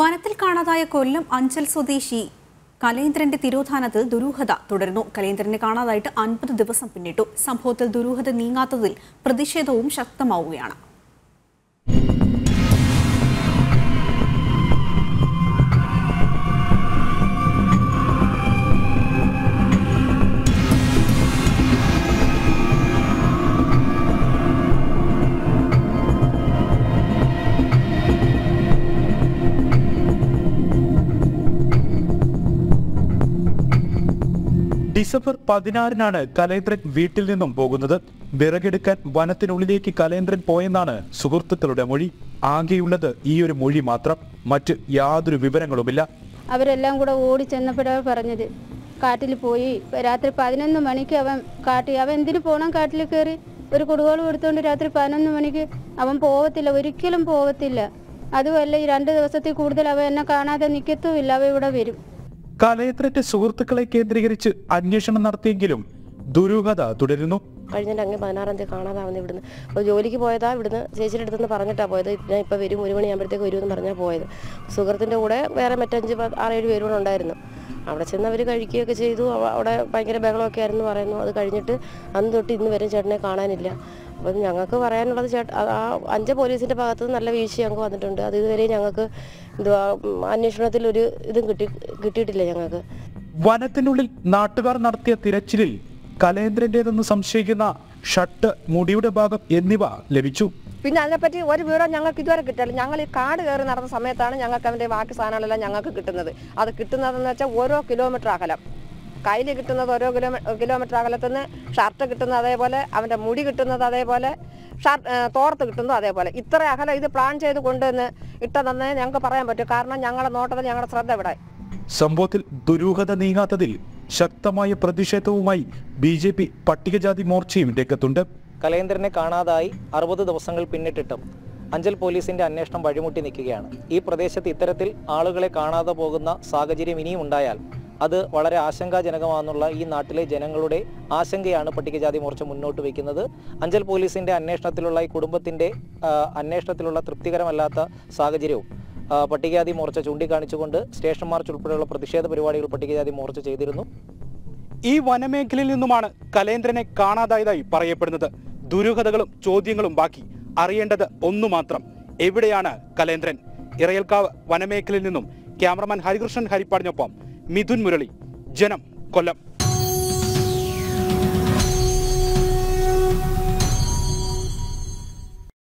വനത്തിൽ കാണാതായ കൊല്ലം അഞ്ചൽ സ്വദേശി കലേന്ദ്രന്റെ തിരോധാനത്തിൽ ദുരൂഹത തുടരുന്നു കലേന്ദ്രനെ കാണാതായിട്ട് അൻപത് ദിവസം പിന്നിട്ടു സംഭവത്തിൽ ദുരൂഹത നീങ്ങാത്തതിൽ പ്രതിഷേധവും ശക്തമാവുകയാണ് ഡിസംബർ പതിനാറിനാണ് കലേന്ദ്രൻ വീട്ടിൽ നിന്നും പോകുന്നത് വിറകെടുക്കാൻ വനത്തിനുള്ളിലേക്ക് കലേന്ദ്രൻ പോയെന്നാണ് സുഹൃത്തുക്കളുടെ മൊഴി ആകെയുള്ളത് ഈ ഒരു മൊഴി മാത്രം മറ്റ് യാതൊരു വിവരങ്ങളുമില്ല അവരെല്ലാം കൂടെ ഓടി ചെന്നപ്പോഴാണ് പറഞ്ഞത് കാട്ടിൽ പോയി രാത്രി പതിനൊന്ന് മണിക്ക് അവൻ കാട്ടിൽ അവൻ എന്തിനു പോകണം കാട്ടിൽ കയറി ഒരു കുടുകോളം എടുത്തുകൊണ്ട് രാത്രി പതിനൊന്ന് മണിക്ക് അവൻ പോവത്തില്ല ഒരിക്കലും പോവത്തില്ല അതുമല്ല ഈ രണ്ട് ദിവസത്തിൽ കൂടുതൽ അവൻ എന്നെ കാണാതെ നിൽക്കത്തുമില്ല അവ ഇവിടെ വരും കലേന്ദ്രന്റെ സുഹൃത്തുക്കളെ കേന്ദ്രീകരിച്ച് അന്വേഷണം നടത്തിയെങ്കിലും ദുരൂഹത തുടരുന്നു കഴിഞ്ഞ അങ്ങ് പതിനാറാം തീയതി കാണാതാവുന്നത് ഇവിടുന്ന് അപ്പോൾ ജോലിക്ക് പോയതാ ഇവിടുന്ന് ചേച്ചിയുടെ അടുത്തുനിന്ന് പറഞ്ഞിട്ടാണ് പോയത് ഞാൻ ഇപ്പോൾ വരും ഒരു മണിയാകുമ്പോഴത്തേക്ക് വരുമെന്ന് പറഞ്ഞാൽ പോയത് സുഹൃത്തിൻ്റെ കൂടെ വേറെ മറ്റഞ്ച് പത്ത് ആറേഴ് പേരും കൂടെ ഉണ്ടായിരുന്നു അവിടെ ചെന്ന് അവർ കഴിക്കുകയൊക്കെ ചെയ്തു അവ- അവിടെ ഭയങ്കര ബഹളമൊക്കെ ആയിരുന്നു പറയുന്നു അത് കഴിഞ്ഞിട്ട് അന്ന് തൊട്ട് ഇന്ന് വരെ ചേട്ടനെ കാണാനില്ല അപ്പം ഞങ്ങൾക്ക് പറയാനുള്ളത് ചേട്ട ആ- ആ അഞ്ച് പോലീസിൻ്റെ ഭാഗത്ത് നിന്ന് നല്ല വീഴ്ച ഞങ്ങൾക്ക് വന്നിട്ടുണ്ട് അത് ഇതുവരെ ഞങ്ങൾക്ക് എന്തുവാ ഉം, അന്വേഷണത്തിൽ ഒരു ഇതും കിട്ടി കിട്ടിയിട്ടില്ല ഞങ്ങൾക്ക് വനത്തിനുള്ളിൽ നാട്ടുകാർ നടത്തിയ തിരച്ചിലിൽ കലേന്ദ്രന്റേതെന്ന് സംശയിക്കുന്ന ഷർട്ട് മുടിയുടെ ഭാഗം എന്നിവ ലഭിച്ചു പിന്നെ അതിനെപ്പറ്റി ഒരു വിവരം ഞങ്ങൾക്ക് ഇതുവരെ കിട്ടില്ല ഞങ്ങൾ ഈ കാട് കയറി നടന്ന സമയത്താണ് ഞങ്ങൾക്ക് അവൻ്റെ ബാക്കി സാധനങ്ങളെല്ലാം ഞങ്ങൾക്ക് കിട്ടുന്നത് അത് കിട്ടുന്നതെന്ന് വെച്ചാൽ ഓരോ കിലോമീറ്റർ അകലം കയ്യിൽ കിട്ടുന്നത് ഓരോ കിലോമീ കിലോമീറ്റർ അകലത്തിൽ നിന്ന് ഷർട്ട് കിട്ടുന്നത് അതേപോലെ അവൻ്റെ മുടി കിട്ടുന്നത് അതേപോലെ ഷർട്ട് തോർത്ത് കിട്ടുന്നത് അതേപോലെ ഇത്ര അകലം ഇത് പ്ലാൻ ചെയ്ത് കൊണ്ടുവന്ന് ഇട്ടതെന്ന് ഞങ്ങൾക്ക് പറയാൻ പറ്റും കാരണം ഞങ്ങളുടെ നോട്ടത്തിൽ ഞങ്ങളുടെ ശ്രദ്ധ ഇവിടെ സംഭവത്തിൽ ദുരൂഹത നീങ്ങാത്തതിൽ ശക്തമായ പ്രതിഷേധവുമായി ബി ജെ പി പട്ടികജാതി മോർച്ചയും രംഗത്തുണ്ട് കലേന്ദ്രനെ കാണാതായി അറുപത് ദിവസങ്ങൾ പിന്നിട്ടിട്ടും അഞ്ചൽ പോലീസിന്റെ അന്വേഷണം വഴിമുട്ടി നിൽക്കുകയാണ് ഈ പ്രദേശത്ത് ഇത്തരത്തിൽ ആളുകളെ കാണാതെ പോകുന്ന സാഹചര്യം ഇനിയും ഉണ്ടായാൽ അത് വളരെ ആശങ്കാജനകമാണെന്നുള്ള ഈ നാട്ടിലെ ജനങ്ങളുടെ ആശങ്കയാണ് പട്ടികജാതി മോർച്ച മുന്നോട്ട് വയ്ക്കുന്നത് അഞ്ചൽ പോലീസിന്റെ അന്വേഷണത്തിലുള്ള ഈ കുടുംബത്തിന്റെ ആ, അന്വേഷണത്തിലുള്ള തൃപ്തികരമല്ലാത്ത സാഹചര്യവും ആ, പട്ടികജാതി മോർച്ച ചൂണ്ടിക്കാണിച്ചുകൊണ്ട് സ്റ്റേഷൻ മാർച്ച് ഉൾപ്പെടെയുള്ള പ്രതിഷേധ പരിപാടികൾ പട്ടികജാതി മോർച്ച ചെയ്തിരുന്നു ഈ വനമേഖലയിൽ നിന്നുമാണ് കലേന്ദ്രനെ കാണാതായതായി പറയപ്പെടുന്നത് ദുരൂഹതകളും ചോദ്യങ്ങളും ബാക്കി അറിയേണ്ടത് ഒന്നു മാത്രം എവിടെയാണ് കലേന്ദ്രൻ ഇറയൽക്കാവ് വനമേഖലയിൽ നിന്നും ക്യാമറമാൻ ഹരികൃഷ്ണൻ ഹരിപ്പാടിനൊപ്പം മിഥുൻ മുരളി ജനം കൊല്ലം